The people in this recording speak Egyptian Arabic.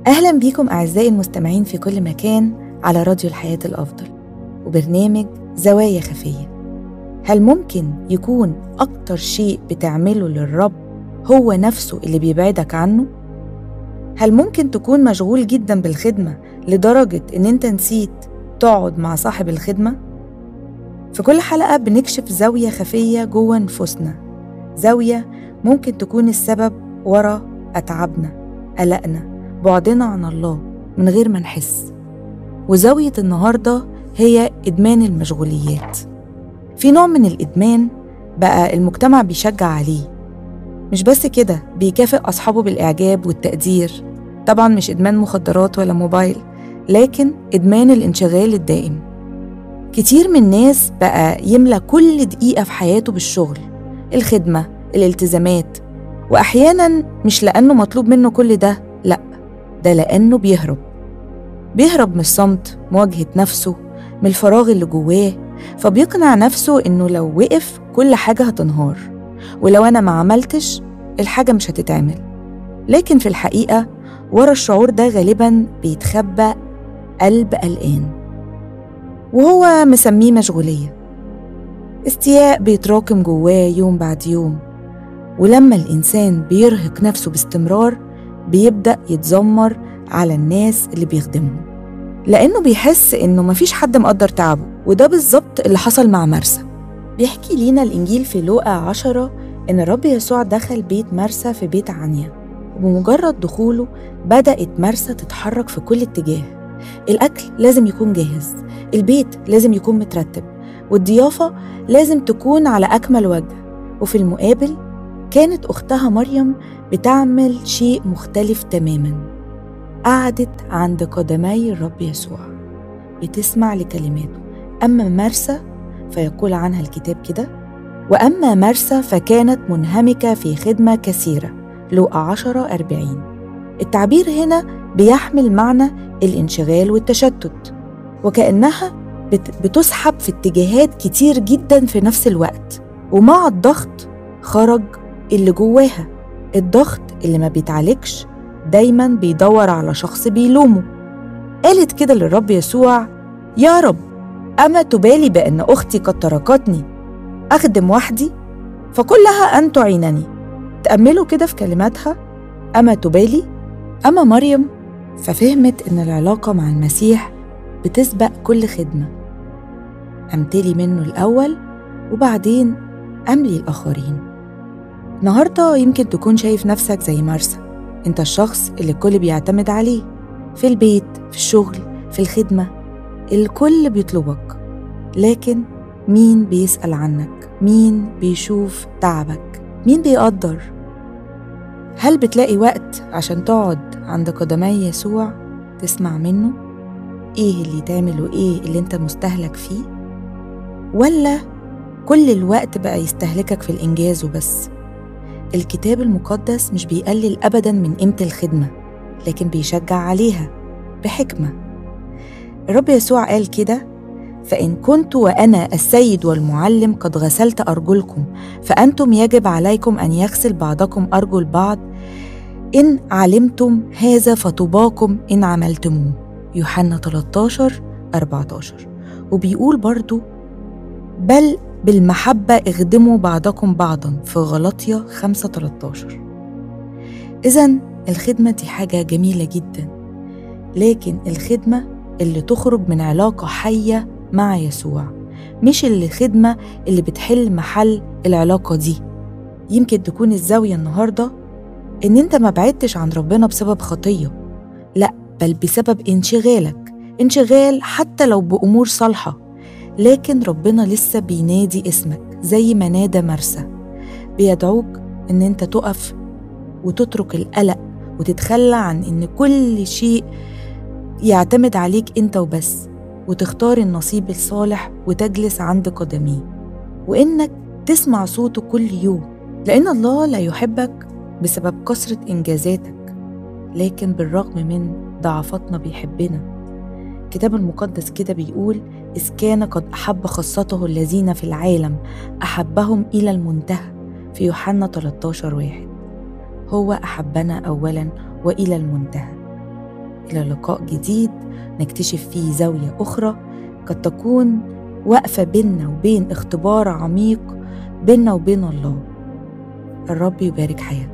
أهلا بيكم أعزائي المستمعين في كل مكان على راديو الحياة الأفضل وبرنامج زوايا خفية هل ممكن يكون أكتر شيء بتعمله للرب هو نفسه اللي بيبعدك عنه؟ هل ممكن تكون مشغول جدا بالخدمة لدرجة إن أنت نسيت تقعد مع صاحب الخدمة؟ في كل حلقة بنكشف زاوية خفية جوه نفوسنا زاوية ممكن تكون السبب ورا أتعابنا قلقنا بعدنا عن الله من غير ما نحس وزاوية النهاردة هي إدمان المشغوليات في نوع من الإدمان بقى المجتمع بيشجع عليه مش بس كده بيكافئ أصحابه بالإعجاب والتقدير طبعا مش إدمان مخدرات ولا موبايل لكن إدمان الانشغال الدائم كتير من الناس بقى يملى كل دقيقة في حياته بالشغل الخدمة الالتزامات وأحيانا مش لأنه مطلوب منه كل ده لأ ده لأنه بيهرب بيهرب من الصمت مواجهة نفسه من الفراغ اللي جواه فبيقنع نفسه إنه لو وقف كل حاجة هتنهار ولو أنا ما عملتش الحاجة مش هتتعمل لكن في الحقيقة ورا الشعور ده غالبا بيتخبى قلب قلقان وهو مسميه مشغولية استياء بيتراكم جواه يوم بعد يوم ولما الإنسان بيرهق نفسه باستمرار بيبدأ يتذمر على الناس اللي بيخدمهم لأنه بيحس إنه مفيش حد مقدر تعبه وده بالظبط اللي حصل مع مرسى بيحكي لينا الإنجيل في لوقا عشرة إن الرب يسوع دخل بيت مرسى في بيت عنيا وبمجرد دخوله بدأت مرسى تتحرك في كل اتجاه الأكل لازم يكون جاهز البيت لازم يكون مترتب والضيافة لازم تكون على أكمل وجه وفي المقابل كانت أختها مريم بتعمل شيء مختلف تماما قعدت عند قدمي الرب يسوع بتسمع لكلماته أما مرسى فيقول عنها الكتاب كده وأما مرسى فكانت منهمكة في خدمة كثيرة لوقا عشرة أربعين التعبير هنا بيحمل معنى الانشغال والتشتت وكأنها بتسحب في اتجاهات كتير جدا في نفس الوقت ومع الضغط خرج اللي جواها الضغط اللي ما بيتعالجش دايما بيدور على شخص بيلومه قالت كده للرب يسوع يا رب أما تبالي بأن أختي قد تركتني أخدم وحدي فقل لها أن تعينني تأملوا كده في كلماتها أما تبالي أما مريم ففهمت إن العلاقة مع المسيح بتسبق كل خدمة أمتلي منه الأول وبعدين أملي الآخرين النهاردة يمكن تكون شايف نفسك زي مرسى أنت الشخص اللي الكل بيعتمد عليه في البيت في الشغل في الخدمة الكل بيطلبك لكن مين بيسأل عنك مين بيشوف تعبك مين بيقدر هل بتلاقي وقت عشان تقعد عند قدمي يسوع تسمع منه ايه اللي تعمل وايه اللي انت مستهلك فيه ولا كل الوقت بقى يستهلكك في الانجاز وبس الكتاب المقدس مش بيقلل ابدا من قيمه الخدمه لكن بيشجع عليها بحكمه الرب يسوع قال كده فان كنت وانا السيد والمعلم قد غسلت ارجلكم فانتم يجب عليكم ان يغسل بعضكم ارجل بعض ان علمتم هذا فطوباكم ان عملتموه يوحنا 13 14 وبيقول برضو بل بالمحبة اخدموا بعضكم بعضا في غلطية 5 13 إذا الخدمة دي حاجة جميلة جدا لكن الخدمة اللي تخرج من علاقة حية مع يسوع مش الخدمة اللي بتحل محل العلاقة دي يمكن تكون الزاوية النهاردة إن أنت ما بعدتش عن ربنا بسبب خطية لأ بل بسبب انشغالك انشغال حتى لو بأمور صالحة لكن ربنا لسه بينادي اسمك زي ما نادى مرسى بيدعوك ان انت تقف وتترك القلق وتتخلى عن ان كل شيء يعتمد عليك انت وبس وتختار النصيب الصالح وتجلس عند قدميه وانك تسمع صوته كل يوم لان الله لا يحبك بسبب كثره انجازاتك لكن بالرغم من ضعفاتنا بيحبنا الكتاب المقدس كده بيقول إذ كان قد أحب خاصته الذين في العالم أحبهم إلى المنتهى في يوحنا 13 واحد هو أحبنا أولا وإلى المنتهى إلى لقاء جديد نكتشف فيه زاوية أخرى قد تكون واقفة بيننا وبين اختبار عميق بيننا وبين الله الرب يبارك حياتنا